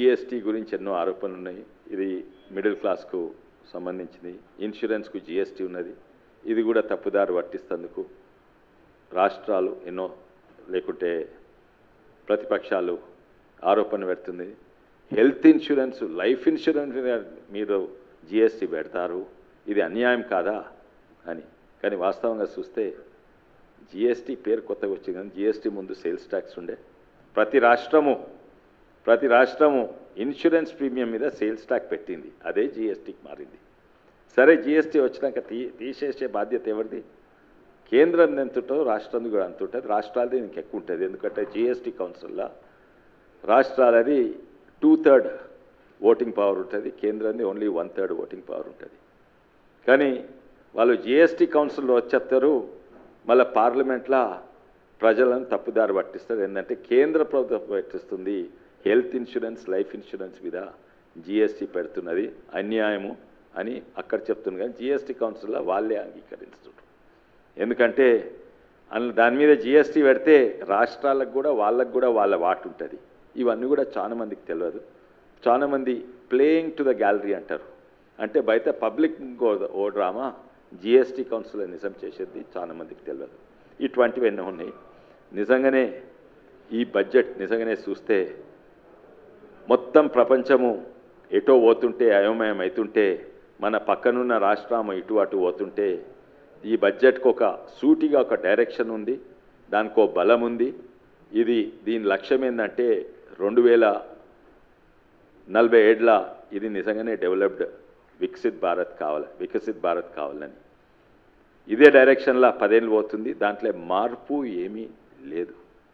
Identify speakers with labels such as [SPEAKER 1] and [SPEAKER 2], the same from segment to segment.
[SPEAKER 1] GST గురించి ఎన్నో ఆరోపణలు ఉన్నాయి ఇది మిడిల్ క్లాస్కు సంబంధించింది ఇన్సూరెన్స్కు జిఎస్టీ ఉన్నది ఇది కూడా తప్పుదారి పట్టిస్తందుకు రాష్ట్రాలు ఎన్నో లేకుంటే ప్రతిపక్షాలు ఆరోపణ పెడుతుంది హెల్త్ ఇన్సూరెన్స్ లైఫ్ ఇన్సూరెన్స్ మీద మీరు జిఎస్టీ పెడతారు ఇది అన్యాయం కాదా అని కానీ వాస్తవంగా చూస్తే జిఎస్టీ పేరు కొత్తగా వచ్చింది కానీ జిఎస్టీ ముందు సేల్స్ ట్యాక్స్ ఉండే ప్రతి రాష్ట్రము ప్రతి రాష్ట్రము ఇన్సూరెన్స్ ప్రీమియం మీద సేల్స్ ట్యాక్స్ పెట్టింది అదే జిఎస్టీకి మారింది సరే జిఎస్టీ వచ్చినాక తీ తీసేసే బాధ్యత ఎవరిది కేంద్రం ఎంత ఉంటుందో రాష్ట్రం కూడా అంత ఉంటుంది రాష్ట్రాలది ఇంక ఎక్కువ ఉంటుంది ఎందుకంటే జిఎస్టీ కౌన్సిల్లో రాష్ట్రాలది టూ థర్డ్ ఓటింగ్ పవర్ ఉంటుంది కేంద్రంది only one third voting power ఉంటుంది కానీ వాళ్ళు జిఎస్టీ కౌన్సిల్లో వచ్చేస్తారు మళ్ళీ పార్లమెంట్లో ప్రజలను తప్పుదారి పట్టిస్తారు ఏంటంటే కేంద్ర ప్రభుత్వం పట్టిస్తుంది హెల్త్ ఇన్సూరెన్స్ లైఫ్ ఇన్సూరెన్స్ మీద జిఎస్టీ పెడుతున్నది అన్యాయము అని అక్కడ చెప్తున్నారు కానీ జిఎస్టీ కౌన్సిల్లో వాళ్ళే అంగీకరిస్తున్నారు ఎందుకంటే అన్- దాని మీద జిఎస్టీ పెడితే రాష్ట్రాలకు కూడా వాళ్ళకు కూడా వాళ్ళ వాటు ఉంటుంది ఇవన్నీ కూడా చాలా మందికి తెలియదు చాలా మంది ప్లేయింగ్ టు ద గ్యాలరీ అంటారు అంటే బయట పబ్లిక్ ఓ డ్రామా జిఎస్టీ కౌన్సిల్ నిజం చేసేది చాలా మందికి తెలియదు ఇటువంటివి ఎన్నో ఉన్నాయి నిజంగానే ఈ బడ్జెట్ నిజంగానే చూస్తే మొత్తం ప్రపంచము ఎటో పోతుంటే అయోమయం అవుతుంటే మన పక్కనున్న రాష్ట్రము ఇటు అటు పోతుంటే ఈ బడ్జెట్కి ఒక సూటిగా ఒక డైరెక్షన్ ఉంది దానికి ఒక బలం ఉంది ఇది దీని లక్ష్యం ఏంటంటే రెండు వేల నలభై ఏళ్ళ ఇది నిజంగానే డెవలప్డ్ వికసిత్ భారత్ కావాలి వికసిత్ భారత్ కావాలని ఇదే డైరెక్షన్లో పదేళ్ళు పోతుంది దాంట్లో మార్పు ఏమీ లేదు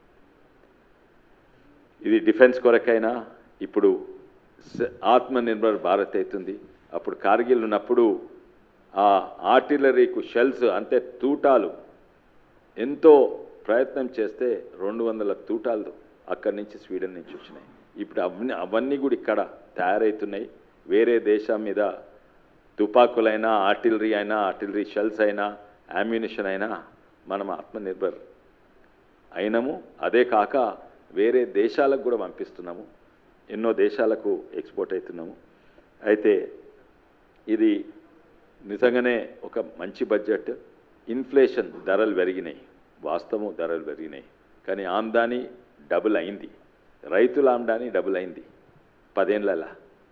[SPEAKER 1] ఇది డిఫెన్స్ కొరకైనా ఇప్పుడు స- ఆత్మనిర్భర్ భారత్ అవుతుంది అప్పుడు కార్గిల్ ఉన్నప్పుడు ఆ ఆర్టిలరీకు షెల్స్ అంటే తూటాలు ఎంతో ప్రయత్నం చేస్తే రెండు వందల తూటాలు అక్కడి నుంచి స్వీడన్ నుంచి వచ్చినాయి ఇప్పుడు అవన్నీ అవన్నీ కూడా ఇక్కడ తయారవుతున్నాయి వేరే దేశం మీద తుపాకులైనా ఆర్టిలరీ అయినా ఆర్టిలరీ షెల్స్ అయినా అమ్యునిషన్ అయినా మనం ఆత్మనిర్భర్ అయినము అదే కాక వేరే దేశాలకు కూడా పంపిస్తున్నాము ఎన్నో దేశాలకు ఎక్స్పోర్ట్ అవుతున్నాము అయితే ఇది నిజంగానే ఒక మంచి బడ్జెట్ ఇన్ఫ్లేషన్ ధరలు పెరిగినాయి వాస్తవం ధరలు పెరిగినాయి కానీ ఆమ్దాని డబుల్ అయింది రైతుల ఆమ్దాని డబుల్ అయింది పదేళ్ళలా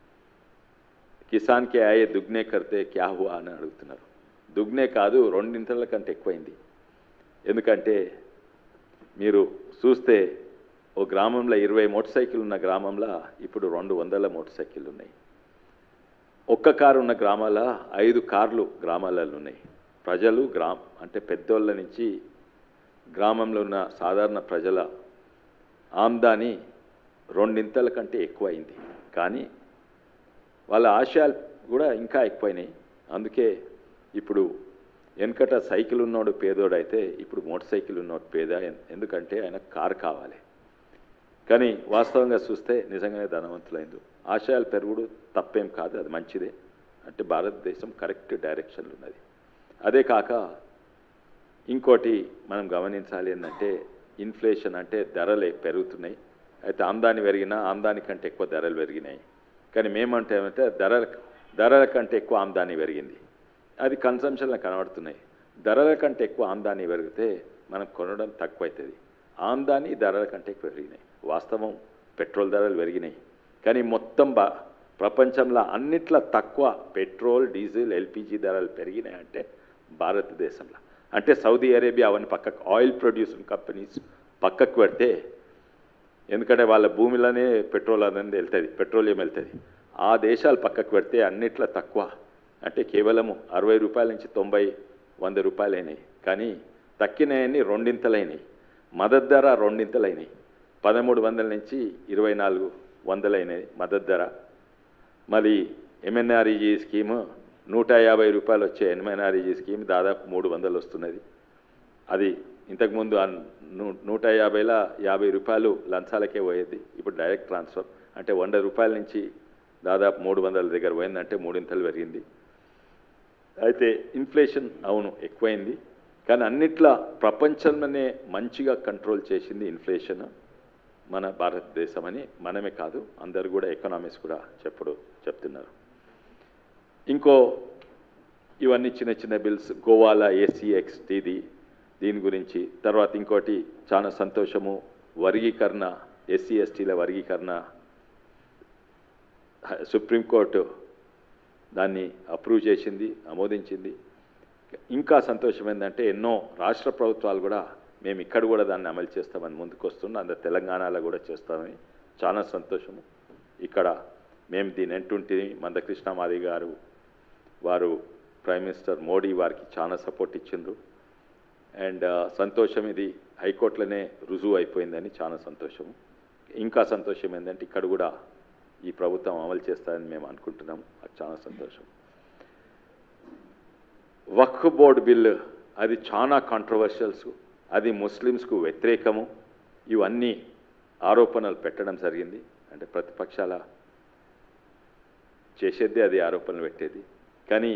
[SPEAKER 1] కిసాన్కి ఆయే దుగ్నే కడితే క్యా హువా అని అడుగుతున్నారు దుగ్నే కాదు రెండింతల కంటే ఎక్కువైంది ఎందుకంటే మీరు చూస్తే ఓ గ్రామంలో ఇరవై మోటార్ సైకిల్ ఉన్న గ్రామంలో ఇప్పుడు రెండు వందల మోటార్ సైకిళ్ళు ఉన్నాయి ఒక్క కారు ఉన్న గ్రామాల ఐదు కార్లు గ్రామాలలో ఉన్నాయి ప్రజలు గ్రామ అంటే పెద్దోళ్ళ నుంచి గ్రామంలో ఉన్న సాధారణ ప్రజల ఆమ్దాని రెండింతల కంటే ఎక్కువైంది కానీ వాళ్ళ ఆశయాలు కూడా ఇంకా ఎక్కువైనాయి అందుకే ఇప్పుడు వెనకట సైకిల్ ఉన్నోడు పేదోడు అయితే ఇప్పుడు మోటార్ సైకిల్ ఉన్నోడు పేద ఎన్- ఎందుకంటే ఆయన కారు కావాలి కానీ వాస్తవంగా చూస్తే నిజంగానే ధనవంతులైంది ఆశయాలు పెరుగుడు తప్పేం కాదు అది మంచిదే అంటే భారతదేశం కరెక్ట్ డైరెక్షన్లో ఉన్నది అదే కాక ఇంకోటి మనం గమనించాలి ఏంటంటే ఇన్ఫ్లేషన్ అంటే ధరలు పెరుగుతున్నాయి అయితే ఆమ్దాని పెరిగినా ఆమ్దాని కంటే ఎక్కువ ధరలు పెరిగినాయి కానీ మేమంటే ఏమంటే ధరల ధరల కంటే ఎక్కువ ఆమ్దాని పెరిగింది అది కన్సంప్షన్లో కనబడుతున్నాయి ధరల కంటే ఎక్కువ ఆమ్దాని పెరిగితే మనం కొనడం తక్కువ అవుతుంది ఆమ్దాని ధరల కంటే ఎక్కువ పెరిగినాయి వాస్తవం పెట్రోల్ ధరలు పెరిగినాయి కానీ మొత్తం బా ప్రపంచంలో అన్నిట్ల తక్కువ పెట్రోల్ డీజిల్ ఎల్పిజి ధరలు పెరిగినాయి అంటే భారతదేశంలో అంటే సౌదీ అరేబియా అవన్నీ పక్కకు ఆయిల్ ప్రొడ్యూసింగ్ కంపెనీస్ పక్కకు పెడితే ఎందుకంటే వాళ్ళ భూమిలోనే పెట్రోల్ అనేది వెళ్తుంది పెట్రోలియం వెళ్తుంది ఆ దేశాలు పక్కకు పెడితే అన్నిట్ల తక్కువ అంటే కేవలము అరవై రూపాయల నుంచి తొంభై వంద రూపాయలు అయినాయి కానీ తక్కినాయన్ని రెండింతలైనాయి మద్దతు ధర రెండింతలైనాయి పదమూడు వందల నుంచి ఇరవై నాలుగు వందలైనాయి మద్దతు ధర మరి ఎంఎన్ఆర్ఈజీ స్కీము నూట యాభై రూపాయలు వచ్చే ఎంఎన్ఆర్ఈజీ స్కీమ్ దాదాపు మూడు వందలు వస్తున్నది అది ఇంతకుముందు ఆ నూ- నూట యాభైల యాభై రూపాయలు లంచాలకే పోయేది ఇప్పుడు డైరెక్ట్ ట్రాన్స్ఫర్ అంటే వంద రూపాయల నుంచి దాదాపు మూడు వందల దగ్గర పోయిందంటే మూడింతలు పెరిగింది అయితే ఇన్ఫ్లేషన్ అవును ఎక్కువైంది కానీ అన్నిట్లా ప్రపంచంలోనే మంచిగా కంట్రోల్ చేసింది ఇన్ఫ్లేషన్ మన భారతదేశం అని మనమే కాదు అందరు కూడా ఎకనామిక్స్ కూడా చెప్పుడు చెప్తున్నారు ఇంకో ఇవన్నీ చిన్న చిన్న బిల్స్ గోవాల ఏసీఎక్స్టీది దీని గురించి తర్వాత ఇంకోటి చాలా సంతోషము వర్గీకరణ ఎస్సీ ఎస్టీల వర్గీకరణ హ- సుప్రీంకోర్టు దాన్ని అప్రూవ్ చేసింది ఆమోదించింది ఇంకా సంతోషం ఏంటంటే ఎన్నో రాష్ట్ర ప్రభుత్వాలు కూడా మేము ఇక్కడ కూడా దాన్ని అమలు చేస్తామని ముందుకు వస్తున్నాం అంత తెలంగాణలో కూడా చేస్తామని చాలా సంతోషము ఇక్కడ మేము దీని ఎంటుంటే మందకృష్ణ మాది గారు వారు ప్రైమ్ మినిస్టర్ మోడీ వారికి చాలా సపోర్ట్ ఇచ్చిండ్రు అండ్ సంతోషం ఇది హైకోర్టులోనే రుజువు అయిపోయిందని చాలా సంతోషము ఇంకా సంతోషం ఏంటంటే ఇక్కడ కూడా ఈ ప్రభుత్వం అమలు చేస్తారని మేము అనుకుంటున్నాము అది చాలా సంతోషం వక్ఫ్ బోర్డు బిల్లు అది చాలా కాంట్రవర్షియల్స్ అది ముస్లిమ్స్కు వ్యతిరేకము ఇవన్నీ ఆరోపణలు పెట్టడం జరిగింది అంటే ప్రతిపక్షాల చేసేది అది ఆరోపణలు పెట్టేది కానీ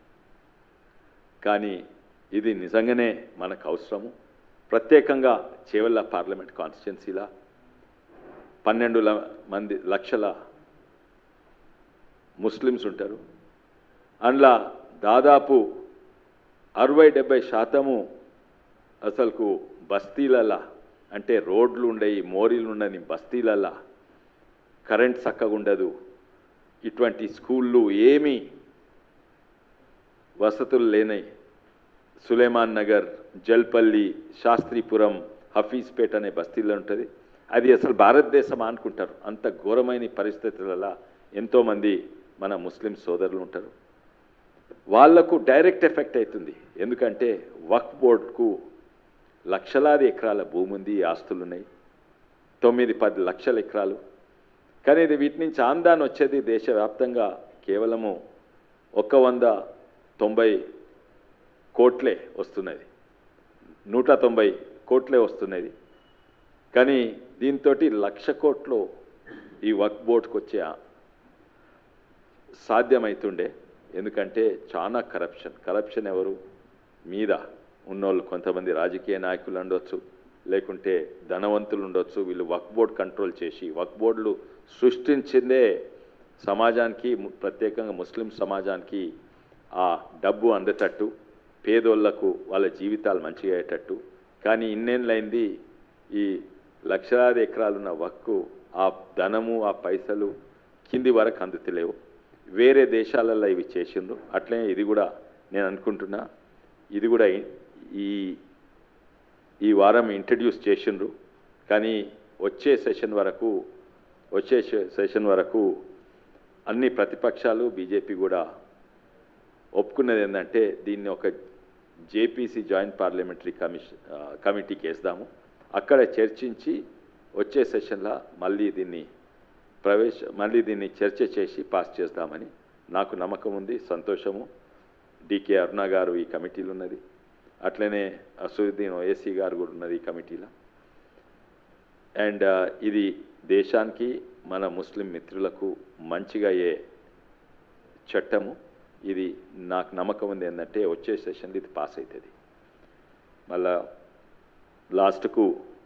[SPEAKER 1] కానీ ఇది నిజంగానే మనకు అవసరము ప్రత్యేకంగా చేవల్ల పార్లమెంట్ కాన్స్టిట్యున్సీలా పన్నెండు ల- మంది లక్షల ముస్లిమ్స్ ఉంటారు అందులో దాదాపు అరవై డెబ్బై శాతము అసలుకు బస్తీలలా అంటే రోడ్లు ఉండయి మోరీలు ఉండని బస్తీలలా కరెంట్ చక్కగా ఉండదు ఇటువంటి స్కూళ్ళు ఏమీ వసతులు లేనై సులేమాన్ నగర్ జల్పల్లి శాస్త్రీపురం హఫీజ్పేట్ అనే బస్తీలో ఉంటుంది అది అసలు భారతదేశం అనుకుంటారు అంత ఘోరమైన పరిస్థితులలో ఎంతోమంది మన ముస్లిం సోదరులు ఉంటారు వాళ్లకు డైరెక్ట్ ఎఫెక్ట్ అవుతుంది ఎందుకంటే వక్ఫ్ బోర్డుకు లక్షలాది ఎకరాల భూమి ఉంది ఆస్తులు ఉన్నాయి తొమ్మిది పది లక్షల ఎకరాలు కానీ ఇది వీటి నుంచి ఆందాన్ వచ్చేది దేశవ్యాప్తంగా కేవలము ఒక వంద తొంభై కోట్లే వస్తున్నది నూట తొంభై కోట్లే వస్తున్నది కానీ దీంతో లక్ష కోట్లు ఈ వక్ బోర్డ్కి వచ్చే ఆ- సాధ్యమవుతుండే ఎందుకంటే చాలా కరప్షన్ కరప్షన్ ఎవరు మీద ఉన్నోళ్ళు కొంతమంది రాజకీయ నాయకులు ఉండొచ్చు లేకుంటే ధనవంతులు ఉండొచ్చు వీళ్ళు వక్ బోర్డ్ కంట్రోల్ చేసి వక్ బోర్డులు సృష్టించిందే సమాజానికి ము- ప్రత్యేకంగా ముస్లిం సమాజానికి ఆ డబ్బు అందేటట్టు పేదోళ్లకు వాళ్ళ జీవితాలు మంచిగా అయ్యేటట్టు కానీ ఇన్నేళ్ళైంది ఈ లక్షలాది ఎకరాలున్న వక్కు ఆ ధనము ఆ పైసలు కింది వరకు అందుతలేవు వేరే దేశాలలో ఇవి చేసిండ్రు అట్లనే ఇది కూడా నేను అనుకుంటున్నా ఇది కూడా ఇ- ఈ ఈ వారం ఇంట్రడ్యూస్ చేసిండ్రు కానీ వచ్చే సెషన్ వరకు వచ్చే సె- సెషన్ వరకు అన్ని ప్రతిపక్షాలు బీజేపీ కూడా ఒప్పుకున్నది ఏంటంటే దీన్ని ఒక జేపీసీ జాయింట్ పార్లమెంటరీ కమిషన్ ఆ, కమిటీకి వేద్దాము అక్కడ చర్చించి వచ్చే సెషన్లో మళ్ళీ దీన్ని ప్రవేశ మళ్ళీ దీన్ని చర్చ చేసి పాస్ చేద్దామని నాకు నమ్మకం ఉంది సంతోషము డికే అరుణ గారు ఈ కమిటీలో ఉన్నది అట్లనే అసదుద్దీన్ ఓఎస్సీ గారు కూడా ఉన్నది ఈ కమిటీలో అండ్ ఇది దేశానికి మన ముస్లిం మిత్రులకు మంచిగా అయ్యే చట్టము ఇది నాకు నమ్మకం ఉంది ఏంటంటే వచ్చే సెషన్లో ఇది పాస్ అవుతుంది మళ్ళా లాస్ట్కు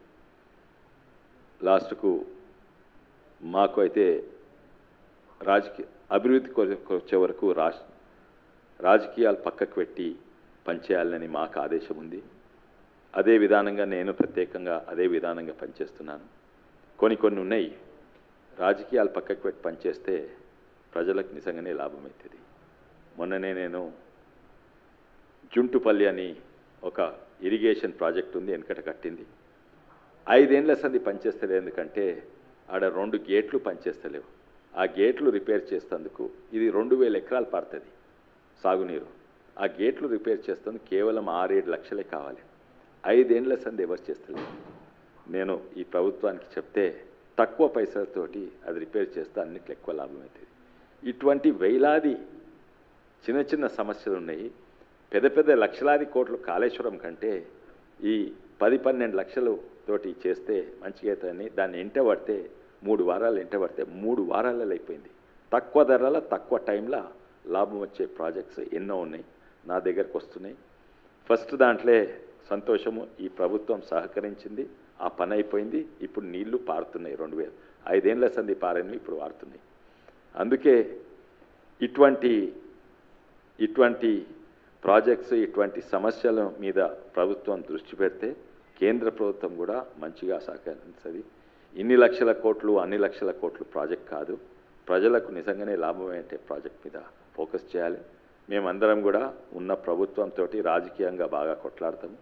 [SPEAKER 1] లాస్ట్కు మాకు అయితే రాజకీయ అభివృద్ధి కొరకు వచ్చే వరకు రాష్ రాజకీయాలు పక్కకు పెట్టి పనిచేయాలని మాకు ఆదేశం ఉంది అదే విధానంగా నేను ప్రత్యేకంగా అదే విధానంగా పనిచేస్తున్నాను కొన్ని కొన్ని ఉన్నాయి రాజకీయాలు పక్కకు పెట్టి పనిచేస్తే ప్రజలకు నిజంగానే లాభం అవుతుంది మొన్ననే నేను జుంటుపల్లి అని ఒక ఇరిగేషన్ ప్రాజెక్ట్ ఉంది వెనకట కట్టింది ఐదేండ్ల సంది పనిచేస్తలేదు ఎందుకంటే ఆడ రెండు గేట్లు పనిచేస్తలేవు ఆ గేట్లు రిపేర్ చేసేందుకు ఇది రెండు వేల ఎకరాలు పడుతుంది సాగునీరు ఆ గేట్లు రిపేర్ చేస్తుంది కేవలం ఆరేడు లక్షలే కావాలి ఐదేండ్ల సంది ఎవరు చేస్తలేదు నేను ఈ ప్రభుత్వానికి చెప్తే తక్కువ పైసలతోటి అది రిపేర్ చేస్తే అన్నిట్లో ఎక్కువ లాభం అవుతుంది ఇటువంటి వేలాది చిన్న చిన్న సమస్యలు ఉన్నాయి పెద్ద పెద్ద లక్షలాది కోట్లు కాళేశ్వరం కంటే ఈ పది పన్నెండు లక్షలు తోటి చేస్తే మంచిగా అవుతుందని దాన్ని ఎంట పడితే మూడు వారాలు ఎంట పడితే మూడు వారాలలో అయిపోయింది తక్కువ ధరల తక్కువ టైంలో లాభం వచ్చే ప్రాజెక్ట్స్ ఎన్నో ఉన్నాయి నా దగ్గరకు వస్తున్నాయి ఫస్ట్ దాంట్లో సంతోషము ఈ ప్రభుత్వం సహకరించింది ఆ పని అయిపోయింది ఇప్పుడు నీళ్లు పారుతున్నాయి రెండు వేలు ఐదేళ్ల సంది పారని ఇప్పుడు వారుతున్నాయి అందుకే ఇటువంటి ఇటువంటి ప్రాజెక్ట్స్ ఇటువంటి సమస్యల మీద ప్రభుత్వం దృష్టి పెడితే కేంద్ర ప్రభుత్వం కూడా మంచిగా సహకరిస్తుంది ఇన్ని లక్షల కోట్లు అన్ని లక్షల కోట్లు ప్రాజెక్ట్ కాదు ప్రజలకు నిజంగానే లాభమయ్యే ప్రాజెక్ట్ మీద ఫోకస్ చేయాలి మేమందరం కూడా ఉన్న ప్రభుత్వంతో రాజకీయంగా బాగా కొట్లాడతాము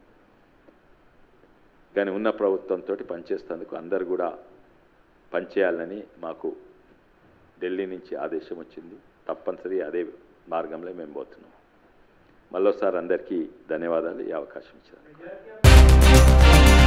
[SPEAKER 1] కానీ ఉన్న ప్రభుత్వంతో పనిచేసేందుకు అందరు కూడా పనిచేయాలని మాకు ఢిల్లీ నుంచి ఆదేశం వచ్చింది తప్పనిసరి అదే మార్గంలో మేము పోతున్నాం మళ్ళొకసారి అందరికీ ధన్యవాదాలు ఈ అవకాశం ఇచ్చారు